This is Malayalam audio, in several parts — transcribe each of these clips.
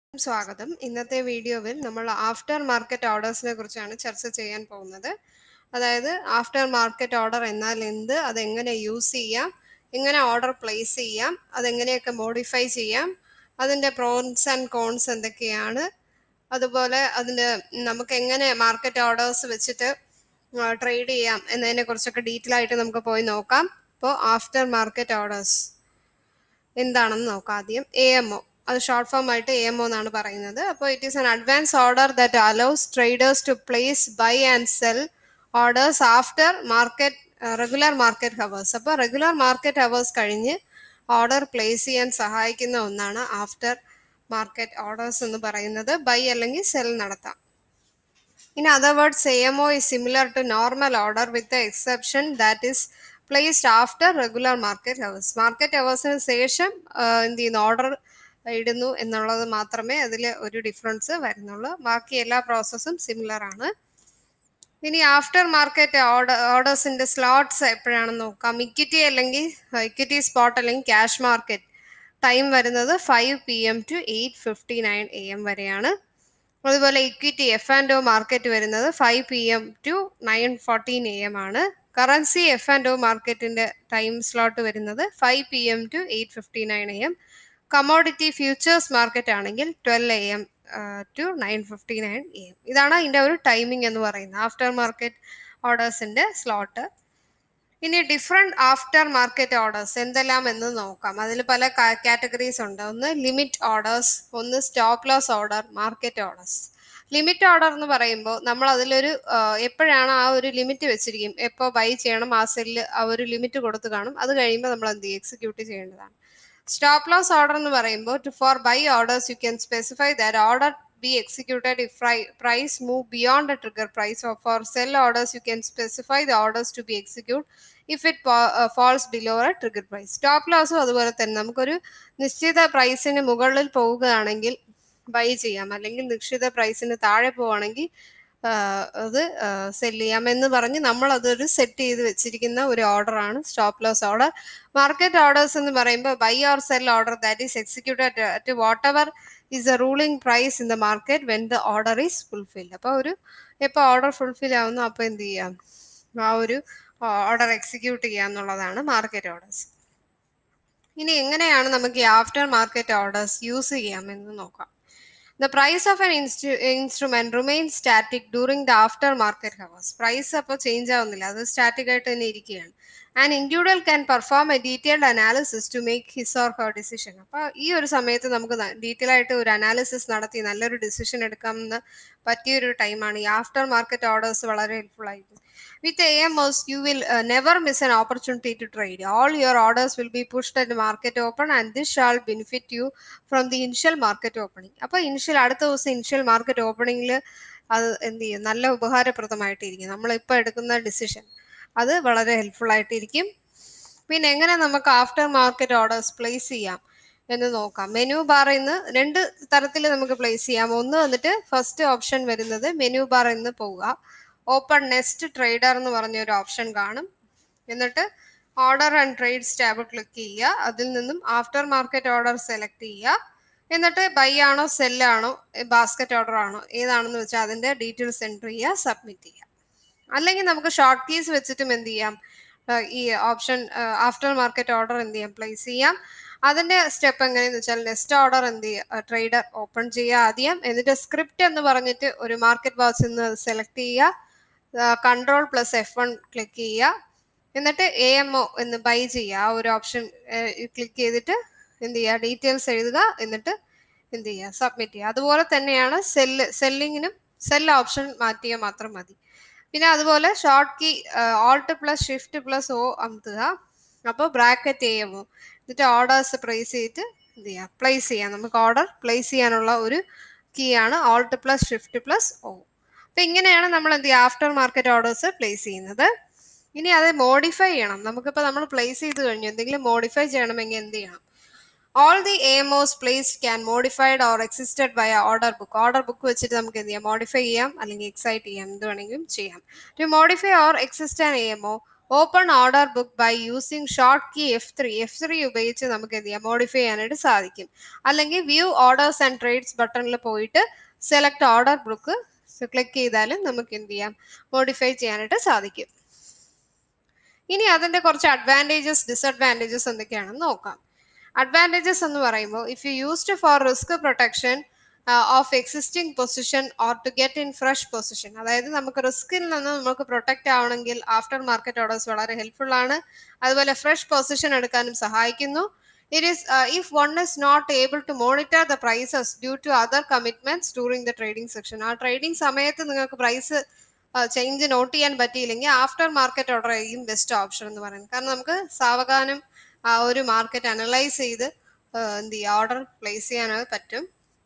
സ്വാഗതം ഇന്നത്തെ വീഡിയോയിൽ നമ്മൾ ആഫ്റ്റർ മാർക്കറ്റ് ഓർഡേഴ്സിനെ കുറിച്ചാണ് ചർച്ച ചെയ്യാൻ പോകുന്നത് അതായത് ആഫ്റ്റർ മാർക്കറ്റ് ഓർഡർ എന്നാൽ എന്ത് അതെങ്ങനെ യൂസ് ചെയ്യാം എങ്ങനെ ഓർഡർ പ്ലേസ് ചെയ്യാം അതെങ്ങനെയൊക്കെ മോഡിഫൈ ചെയ്യാം അതിൻ്റെ പ്രോൺസ് ആൻഡ് കോൺസ് എന്തൊക്കെയാണ് അതുപോലെ അതിൻ്റെ നമുക്ക് എങ്ങനെ മാർക്കറ്റ് ഓർഡേഴ്സ് വെച്ചിട്ട് ട്രേഡ് ചെയ്യാം എന്നതിനെ കുറിച്ചൊക്കെ ഡീറ്റെയിൽ ആയിട്ട് നമുക്ക് പോയി നോക്കാം അപ്പോൾ ആഫ്റ്റർ മാർക്കറ്റ് ഓർഡേഴ്സ് എന്താണെന്ന് നോക്കാം ആദ്യം എ എം ഒ അത് ഷോർട്ട് ഫോം ആയിട്ട് എ എം ഒ എന്നാണ് പറയുന്നത് അപ്പോൾ it is an advance order that allows traders to place buy and sell orders after market regular market hours അപ്പോൾ റെഗുലർ മാർക്കറ്റ് ഹവേഴ്സ് കഴിഞ്ഞ് ഓർഡർ പ്ലേസ് ചെയ്യാൻ സഹായിക്കുന്ന ഒന്നാണ് ആഫ്റ്റർ മാർക്കറ്റ് ഓർഡേഴ്സ് എന്ന് പറയുന്നത് ബൈ അല്ലെങ്കിൽ സെൽ നടത്താം In other words, AMO is similar to normal order with the exception that is placed after regular market hours. Market ഹവേഴ്സിന് ശേഷം എന്ത് ചെയ്യുന്നു ഓർഡർ ഇടുന്നു എന്നുള്ളത് മാത്രമേ അതിൽ ഒരു ഡിഫറൻസ് വരുന്നുള്ളൂ ബാക്കി എല്ലാ പ്രോസസ്സും സിമിലർ ആണ് ഇനി ആഫ്റ്റർ മാർക്കറ്റ് ഓർഡർ ഓർഡേഴ്സിന്റെ സ്ലോട്ട്സ് എപ്പോഴാണെന്ന് നോക്കാം ഇക്വിറ്റി അല്ലെങ്കിൽ ഇക്വിറ്റി സ്പോട്ട് അല്ലെങ്കിൽ ക്യാഷ് മാർക്കറ്റ് ടൈം വരുന്നത് five P M to eight fifty nine A M വരെയാണ് അതുപോലെ equity F and O market വരുന്നത് five P M to nine fourteen A M ആണ് കറൻസി എഫ് ആൻഡ് ഒ മാർക്കറ്റിന്റെ ടൈം സ്ലോട്ട് വരുന്നത് five P M to eight fifty nine A M commodity futures market ആണെങ്കിൽ twelve A M to nine fifty nine A M ഇതാണ് ഇതിൻ്റെ ഒരു ടൈമിംഗ് എന്ന് പറയുന്നത് ആഫ്റ്റർ മാർക്കറ്റ് ഓർഡേഴ്സിന്റെ സ്ലോട്ട് ഇനി ഡിഫറെൻറ്റ് ആഫ്റ്റർ മാർക്കറ്റ് ഓർഡേഴ്സ് എന്തെല്ലാം എന്ന് നോക്കാം അതിൽ പല കാറ്റഗറീസ് ഉണ്ട് ഒന്ന് ലിമിറ്റ് ഓർഡേഴ്സ് ഒന്ന് stop loss order market orders limit order എന്ന് പറയുമ്പോൾ നമ്മൾ അതിലൊരു എപ്പോഴാണ് ആ ഒരു ലിമിറ്റ് വെച്ചിരിക്കും എപ്പോൾ ബൈ ചെയ്യണം ആ സെല്ല് ആ ഒരു ലിമിറ്റ് കൊടുത്ത് കാണും അത് കഴിയുമ്പോൾ നമ്മൾ എന്ത് ചെയ്യും എക്സിക്യൂട്ട് ചെയ്യേണ്ടതാണ് സ്റ്റോപ്പ് ലോസ് ഓർഡർ എന്ന് പറയുമ്പോൾ to for buy orders you can specify that order be executed if price move beyond the trigger price or for sell orders you can specify the orders to be executed if it uh, falls below a trigger price stop ലോസും അതുപോലെ തന്നെ നമുക്കൊരു നിശ്ചിത പ്രൈസിന് മുകളിൽ പോവുകയാണെങ്കിൽ ബൈ ചെയ്യാം അല്ലെങ്കിൽ നിശ്ചിത പ്രൈസിന് താഴെ പോവുകയാണെങ്കിൽ അത് സെല് ചെയ്യാം എന്ന് പറഞ്ഞ് നമ്മൾ അതൊരു സെറ്റ് ചെയ്ത് വെച്ചിരിക്കുന്ന ഒരു ഓർഡറാണ് stop loss order market orders എന്ന് പറയുമ്പോൾ buy or sell order that is executed at whatever is a ruling price in the market when the order is fulfil അപ്പോൾ ഒരു എപ്പോൾ ഓർഡർ ഫുൾഫിൽ ആവുന്നു അപ്പോൾ എന്ത് ചെയ്യാം ആ ഒരു ഓർഡർ എക്സിക്യൂട്ട് ചെയ്യുക എന്നുള്ളതാണ് മാർക്കറ്റ് ഓർഡേഴ്സ് ഇനി എങ്ങനെയാണ് നമുക്ക് ഈ ആഫ്റ്റർ മാർക്കറ്റ് ഓർഡേഴ്സ് യൂസ് ചെയ്യാമെന്ന് നോക്കാം ദ പ്രൈസ് ഓഫ് എൻ ഇൻസ്റ്റു instrument remain static during the after market hours price അപ്പോൾ ചേഞ്ച് ആവുന്നില്ല അത് സ്റ്റാറ്റിക് ആയിട്ട് തന്നെ ഇരിക്കുകയാണ് and individual can perform a detailed analysis to make his or her decision അപ്പോൾ ഈ ഒരു സമയത്ത് നമുക്ക് ഡീറ്റെയിൽ ആയിട്ട് ഒരു അനാലിസിസ് നടത്തി നല്ലൊരു ഡിസിഷൻ എടുക്കാമെന്ന് പറ്റിയൊരു ടൈമാണ് ഈ ആഫ്റ്റർ മാർക്കറ്റ് ഓർഡേഴ്സ് വളരെ ഹെൽപ്ഫുൾ ആയിരിക്കും with A M S you will never miss an opportunity to trade all your orders will be pushed at market open and this shall benefit you from the initial market opening അപ്പോൾ ഇനിഷ്യൽ അടുത്ത ദിവസം ഇനിഷ്യൽ മാർക്കറ്റ് ഓപ്പണിംഗിൽ അത് എന്ത് ചെയ്യും നല്ല ഉപകാരപ്രദമായിട്ടിരിക്കും നമ്മളിപ്പോൾ എടുക്കുന്ന ഡിസിഷൻ അത് വളരെ ഹെൽപ്ഫുൾ ആയിട്ടിരിക്കും പിന്നെ എങ്ങനെ നമുക്ക് ആഫ്റ്റർ മാർക്കറ്റ് ഓർഡേഴ്സ് പ്ലേസ് ചെയ്യാം എന്ന് നോക്കാം മെനു ബാറിൽ നിന്ന് രണ്ട് തരത്തിൽ നമുക്ക് പ്ലേസ് ചെയ്യാം ഒന്ന് വന്നിട്ട് ഫസ്റ്റ് ഓപ്ഷൻ വരുന്നത് മെനു ബാറിൽ നിന്ന് പോവുക ഓപ്പൺ നെക്സ്റ്റ് ട്രേഡർ എന്ന് പറഞ്ഞ ഒരു ഓപ്ഷൻ കാണും എന്നിട്ട് order and trades tab click ചെയ്യുക അതിൽ നിന്നും ആഫ്റ്റർ മാർക്കറ്റ് ഓർഡർ സെലക്ട് ചെയ്യുക എന്നിട്ട് ബൈ ആണോ സെല്ലാണോ ബാസ്ക്കറ്റ് ഓർഡർ ആണോ ഏതാണെന്ന് വെച്ചാൽ അതിൻ്റെ ഡീറ്റെയിൽസ് എൻറ്റർ ചെയ്യുക സബ്മിറ്റ് ചെയ്യുക അല്ലെങ്കിൽ നമുക്ക് ഷോർട്ട് കീസ് വെച്ചിട്ടും എന്ത് ചെയ്യാം ഈ ഓപ്ഷൻ ആഫ്റ്റർ മാർക്കറ്റ് ഓർഡർ എന്ത് ചെയ്യാം പ്ലേസ് ചെയ്യാം അതിൻ്റെ സ്റ്റെപ്പ് എങ്ങനെയെന്ന് വെച്ചാൽ നെക്സ്റ്റ് ഓർഡർ എന്ത് ചെയ്യുക ട്രേഡർ ഓപ്പൺ ചെയ്യുക ആദ്യം എന്നിട്ട് സ്ക്രിപ്റ്റ് എന്ന് പറഞ്ഞിട്ട് ഒരു മാർക്കറ്റ് ബോക്സിൽ നിന്ന് സെലക്ട് ചെയ്യുക control plus F one click ചെയ്യുക എന്നിട്ട് എ എം ഒ എന്ന് ബൈ ചെയ്യുക ആ ഒരു ഓപ്ഷൻ ക്ലിക്ക് ചെയ്തിട്ട് എന്ത് ചെയ്യുക ഡീറ്റെയിൽസ് എഴുതുക എന്നിട്ട് എന്ത് ചെയ്യുക സബ്മിറ്റ് ചെയ്യുക അതുപോലെ തന്നെയാണ് സെല്ല് സെല്ലിങ്ങിനും സെൽ ഓപ്ഷൻ മാറ്റിയാൽ മാത്രം മതി പിന്നെ അതുപോലെ short key alt plus shift plus O അമുത്തുക അപ്പോൾ ബ്രാക്കറ്റ് ചെയ്യുമോ എന്നിട്ട് ഓർഡേഴ്സ് പ്ലേസ് ചെയ്തിട്ട് എന്ത് ചെയ്യുക പ്ലേസ് ചെയ്യാം നമുക്ക് ഓർഡർ പ്ലേസ് ചെയ്യാനുള്ള ഒരു കീ ആണ് alt plus shift plus O അപ്പോൾ ഇങ്ങനെയാണ് നമ്മൾ എന്ത് ചെയ്യുക ആഫ്റ്റർ മാർക്കറ്റ് ഓർഡേഴ്സ് പ്ലേസ് ചെയ്യുന്നത് ഇനി അത് മോഡിഫൈ ചെയ്യണം നമുക്കിപ്പോൾ നമ്മൾ പ്ലേസ് ചെയ്ത് കഴിഞ്ഞു എന്തെങ്കിലും മോഡിഫൈ ചെയ്യണമെങ്കിൽ എന്ത് ചെയ്യണം all the AMOs place can modified or existed by order book order book വെച്ചിട്ട് നമുക്ക് എന്ത് ചെയ്യാം മോഡിഫൈ ചെയ്യാം അല്ലെങ്കിൽ എക്സൈറ്റ് ചെയ്യാം എന്ത് വേണമെങ്കിലും ചെയ്യാം to modify or exist an AMO open order book by using short key F three F three ഉപയോഗിച്ച് നമുക്ക് എന്ത് ചെയ്യാം മോഡിഫൈ ചെയ്യാനായിട്ട് സാധിക്കും അല്ലെങ്കിൽ വ്യൂ ഓർഡേഴ്സ് ആൻഡ് ട്രേഡ്സ് ബട്ടണിൽ പോയിട്ട് സെലക്ട് ഓർഡർ ബുക്ക് ക്ലിക്ക് ചെയ്താലും നമുക്ക് എന്ത് ചെയ്യാം മോഡിഫൈ ചെയ്യാനായിട്ട് സാധിക്കും ഇനി അതിൻ്റെ കുറച്ച് അഡ്വാൻറ്റേജസ് ഡിസഡ്വാൻറ്റേജസ് എന്തൊക്കെയാണെന്ന് നോക്കാം അഡ്വാൻറ്റേജസ് എന്ന് പറയുമ്പോൾ if you used for risk protection of existing position or to get in fresh position അതായത് നമുക്ക് റിസ്കിൽ നിന്ന് നമുക്ക് പ്രൊട്ടക്റ്റ് ആവണമെങ്കിൽ ആഫ്റ്റർ മാർക്കറ്റ് ഓർഡേഴ്സ് വളരെ ഹെൽപ്ഫുൾ ആണ് അതുപോലെ ഫ്രഷ് പൊസിഷൻ എടുക്കാനും സഹായിക്കുന്നു it is if one is not able to monitor the prices due to other commitments during the trading section ആ ട്രേഡിംഗ് സമയത്ത് നിങ്ങൾക്ക് പ്രൈസ് ചേഞ്ച് നോട്ട് ചെയ്യാൻ പറ്റിയില്ലെങ്കിൽ ആഫ്റ്റർ മാർക്കറ്റ് ഓർഡർ ആയിരിക്കും ബെസ്റ്റ് ഓപ്ഷൻ എന്ന് പറയുന്നത് കാരണം നമുക്ക് സാവധാനം ആ ഒരു മാർക്കറ്റ് അനലൈസ് ചെയ്ത് എന്ത് ചെയ്യുക ഓർഡർ പ്ലേസ് ചെയ്യാനായി പറ്റും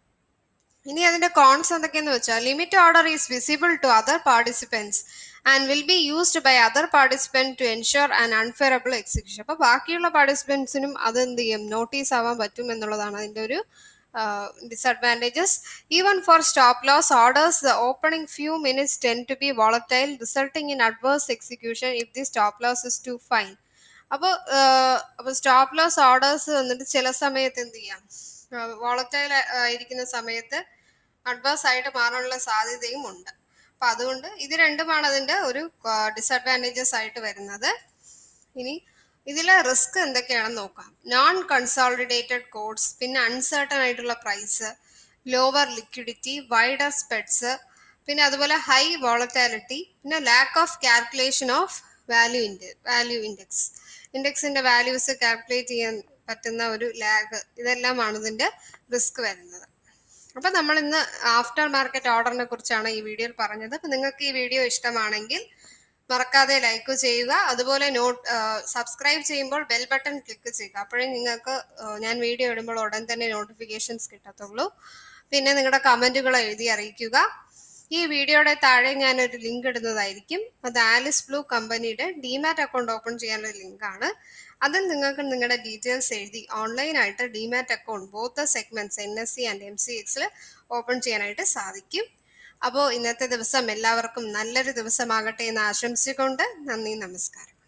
ഇനി അതിന്റെ കോൺസ് എന്തൊക്കെയെന്ന് വെച്ചാൽ limit order is visible to other participants and will be used by other participant to ensure and unfavourable execution അപ്പോൾ ബാക്കിയുള്ള പാർട്ടിസിപ്പൻസിനും അത് എന്ത് ചെയ്യും നോട്ടീസ് ആവാൻ പറ്റും എന്നുള്ളതാണ് അതിൻ്റെ ഒരു disadvantages even for stop loss orders the opening few minutes tend to be volatile resulting in adverse execution if the stop loss is too fine അപ്പോൾ അപ്പോൾ സ്റ്റോപ്പ് ലോസ് ഓർഡേഴ്സ് വന്നിട്ട് ചില സമയത്ത് എന്ത് ചെയ്യാം വോളറ്റൈൽ ആയിരിക്കുന്ന സമയത്ത് അഡ്വേഴ്സ് ആയിട്ട് മാറാനുള്ള സാധ്യതയും ഉണ്ട് അപ്പം അതുകൊണ്ട് ഇത് രണ്ടുമാണ് അതിൻ്റെ ഒരു ഡിസഡ്വാൻറ്റേജസ് ആയിട്ട് വരുന്നത് ഇനി ഇതിലെ റിസ്ക് എന്തൊക്കെയാണെന്ന് നോക്കാം നോൺ കൺസോളിഡേറ്റഡ് കോഡ്സ് പിന്നെ അൺസർട്ടൺ ആയിട്ടുള്ള price lower liquidity wider spreads പിന്നെ അതുപോലെ ഹൈ വോളറ്റാലിറ്റി പിന്നെ lack of calculation of value ഇൻഡ് വാല്യൂ ഇൻഡെക്സ് ഇൻഡെക്സിന്റെ വാല്യൂസ് കാൽക്കുലേറ്റ് ചെയ്യാൻ പറ്റുന്ന ഒരു ലാഗ് ഇതെല്ലാമാണ് ഇതിന്റെ റിസ്ക് വരുന്നത് അപ്പൊ നമ്മൾ ഇന്ന് ആഫ്റ്റർ മാർക്കറ്റ് ഓർഡറിനെ കുറിച്ചാണ് ഈ വീഡിയോയിൽ പറഞ്ഞത് അപ്പൊ നിങ്ങൾക്ക് ഈ വീഡിയോ ഇഷ്ടമാണെങ്കിൽ മറക്കാതെ ലൈക്ക് ചെയ്യുക അതുപോലെ നോട്ട് സബ്സ്ക്രൈബ് ചെയ്യുമ്പോൾ ബെൽ ബട്ടൺ ക്ലിക്ക് ചെയ്യുക അപ്പോഴേ നിങ്ങൾക്ക് ഞാൻ വീഡിയോ ഇടുമ്പോൾ ഉടൻ തന്നെ നോട്ടിഫിക്കേഷൻസ് കിട്ടത്തുള്ളൂ പിന്നെ നിങ്ങളുടെ കമൻറ്റുകൾ എഴുതി അറിയിക്കുക ഈ വീഡിയോയുടെ താഴെ ഞാൻ ഒരു ലിങ്ക് ഇടുന്നതായിരിക്കും അത് ആലിസ് ബ്ലൂ കമ്പനിയുടെ ഡിമാറ്റ് അക്കൗണ്ട് ഓപ്പൺ ചെയ്യാനുള്ള ലിങ്കാണ് അതിൽ നിങ്ങൾക്ക് നിങ്ങളുടെ ഡീറ്റെയിൽസ് എഴുതി ഓൺലൈനായിട്ട് demat account both segments N S C and M C എക്സിൽ ഓപ്പൺ ചെയ്യാനായിട്ട് സാധിക്കും അപ്പോൾ ഇന്നത്തെ ദിവസം എല്ലാവർക്കും നല്ലൊരു ദിവസമാകട്ടെ എന്ന് ആശംസിച്ചുകൊണ്ട് നന്ദി നമസ്കാരം